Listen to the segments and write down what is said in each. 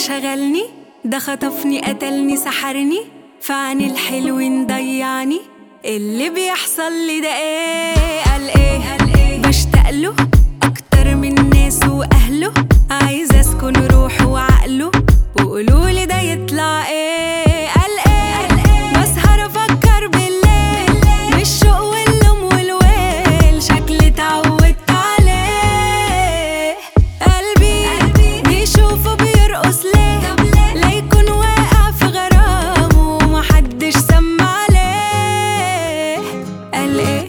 شغلني ده خطفني قتلني سحرني فعن الحلوين ضيعني اللي بيحصل لي ده ايه قال ايه قال ايه بشتاق له اكتر من ناس واهله عايزه اسكن روحه وعقله وقولولي ده يطلع ايه قال ايه بسهر افكر بالليل بالشوق واللوم والويل شكلي اتعودت عليه قلبي بيشوفه بيرقص ليه لا يكون واقع في غرامه ومحدش سمع عليه قال ايه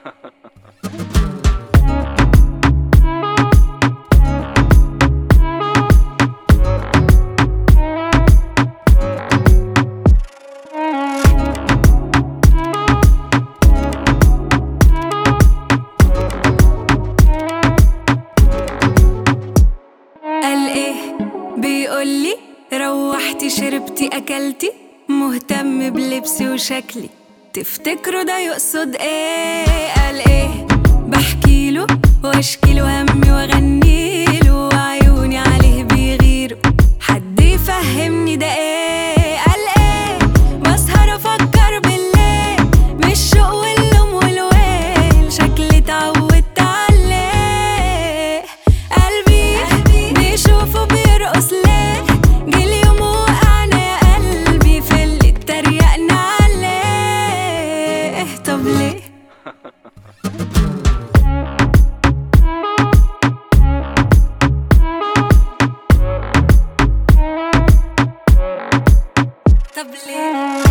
قال ايه بيقولي روحتي شربتي اكلتي مهتم بلبسي وشكلي تفتكروا ده يقصد ايه قال ايه بحكيله واشكيله همي واغنيله وعيوني عليه بيغيروا حد يفهمني ده ايه قال ايه بسهر افكر بالليل بالشوق واللوم والويل شكلي اتعودت عليه قلبي بيشوفه بيرقص ليه جه اليوم وقعنا يا قلبي في اللي اتريقنا عليه طب ليه طب ليه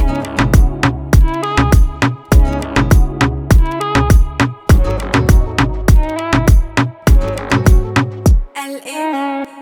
قال ايه